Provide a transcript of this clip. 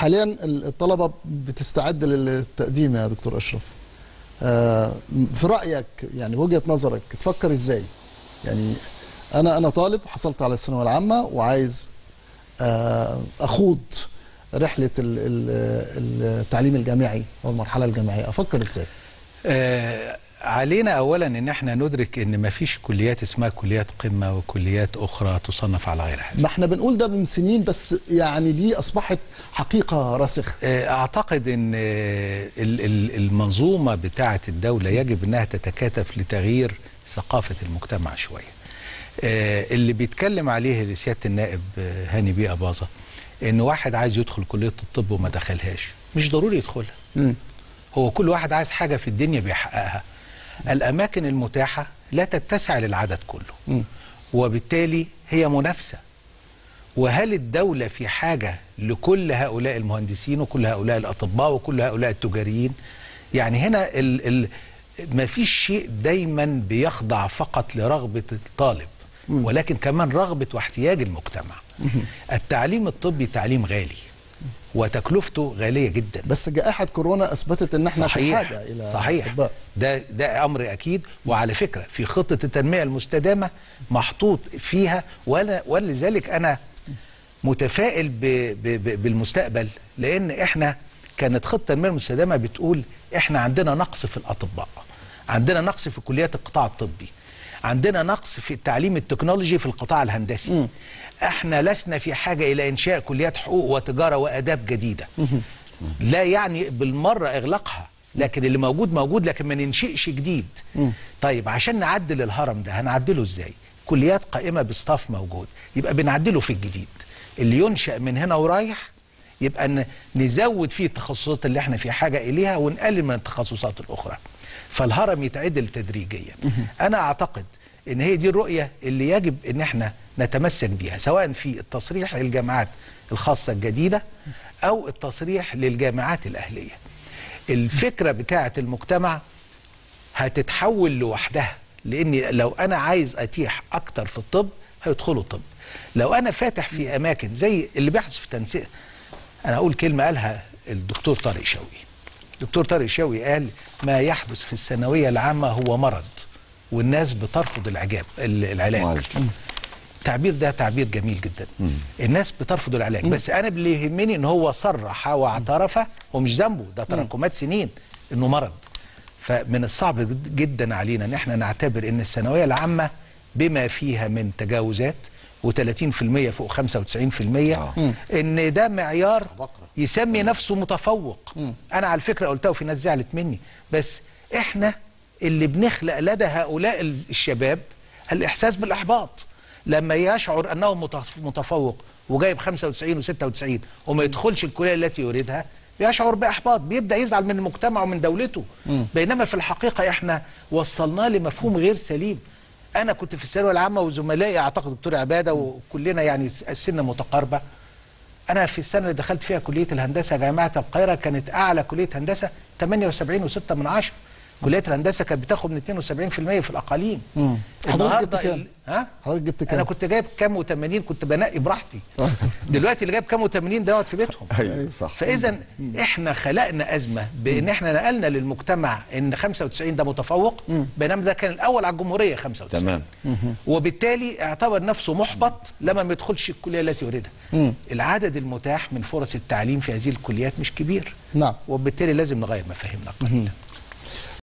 حاليا الطلبه بتستعد للتقديم يا دكتور اشرف آه، في رايك يعني وجهه نظرك تفكر ازاي يعني انا انا طالب حصلت على الثانويه العامه وعايز آه، اخوض رحله ال- ال- التعليم الجامعي او المرحله الجامعيه افكر ازاي آه علينا اولا ان احنا ندرك ان ما فيش كليات اسمها كليات قمه وكليات اخرى تصنف على غير هذا ما احنا بنقول ده من سنين بس يعني دي اصبحت حقيقه راسخه آه، اعتقد ان آه، ال- ال- المنظومه بتاعه الدوله يجب انها تتكاتف لتغيير ثقافه المجتمع شويه آه، اللي بيتكلم عليه سياده النائب آه، هاني بيه اباظه ان واحد عايز يدخل كليه الطب وما دخلهاش مش ضروري يدخلها مم. هو كل واحد عايز حاجه في الدنيا بيحققها الاماكن المتاحه لا تتسع للعدد كله مم. وبالتالي هي منافسه وهل الدولة في حاجة لكل هؤلاء المهندسين وكل هؤلاء الأطباء وكل هؤلاء التجاريين يعني هنا ال ال ما فيش شيء دايما بيخضع فقط لرغبة الطالب ولكن كمان رغبة واحتياج المجتمع التعليم الطبي تعليم غالي وتكلفته غالية جدا بس جائحه كورونا اثبتت ان احنا في صحيح حاجه الى صحيح أطباء. ده ده امر اكيد وعلى فكره في خطه التنميه المستدامه محطوط فيها ولا ولذلك انا متفائل ب ب ب بالمستقبل لان احنا كانت خطه التنميه المستدامه بتقول احنا عندنا نقص في الاطباء عندنا نقص في كليات القطاع الطبي عندنا نقص في التعليم التكنولوجي في القطاع الهندسي احنا لسنا في حاجه الى انشاء كليات حقوق وتجاره واداب جديده لا يعني بالمره اغلاقها لكن اللي موجود موجود لكن ما ننشئش جديد طيب عشان نعدل الهرم ده هنعدله ازاي كليات قائمه بستاف موجود يبقى بنعدله في الجديد اللي ينشا من هنا ورايح يبقى ن- نزود فيه التخصصات اللي احنا في حاجه اليها ونقلل من التخصصات الاخرى فالهرم يتعدل تدريجيا انا اعتقد ان هي دي الرؤيه اللي يجب ان احنا نتمسك بيها سواء في التصريح للجامعات الخاصه الجديده او التصريح للجامعات الاهليه الفكره بتاعه المجتمع هتتحول لوحدها لان لو انا عايز اتيح اكتر في الطب هيدخلوا طب لو انا فاتح في اماكن زي اللي بيحدث في تنسيق انا اقول كلمه قالها الدكتور طارق شوقي الدكتور طارق شوقي قال ما يحدث في الثانويه العامه هو مرض والناس بترفض العجاب ال- العلاج معالج. التعبير ده تعبير جميل جدا الناس بترفض العلاج بس انا اللي يهمني ان هو صرح واعترف هو مش ذنبه ده تراكمات سنين انه مرض فمن الصعب جد- جدا علينا ان احنا نعتبر ان الثانويه العامه بما فيها من تجاوزات و30% فوق 95% آه. ان ده معيار يسمي نفسه متفوق انا على فكره قلتها وفي ناس زعلت مني بس احنا اللي بنخلق لدى هؤلاء ال- الشباب الاحساس بالاحباط لما يشعر انه متص- متفوق وجايب 95 و96 وما يدخلش الكليه التي يريدها بيشعر باحباط بيبدا يزعل من المجتمع ومن دولته بينما في الحقيقه احنا وصلناه لمفهوم غير سليم انا كنت في الثانويه العامه وزملائي اعتقد دكتور عباده وكلنا يعني س- السن متقاربه انا في السنه اللي دخلت فيها كليه الهندسه جامعه القاهره كانت اعلى كليه هندسه 78 و6 من عشرة كليه الهندسه كانت بتاخد من 72% في الاقاليم مم. حضرتك جبت كام؟ ال- ها حضرتك جبت كام؟ انا كنت جايب كام و80 كنت بنقي براحتي دلوقتي اللي جايب كام و80 ده يقعد في بيتهم ايوه صح فاذا احنا خلقنا ازمه بان احنا نقلنا للمجتمع ان 95 ده متفوق بينما ده كان الاول على الجمهوريه 95 تمام وبالتالي اعتبر نفسه محبط لما ما يدخلش الكليه التي يريدها مم. العدد المتاح من فرص التعليم في هذه الكليات مش كبير نعم وبالتالي لازم نغير مفاهيمنا قليلا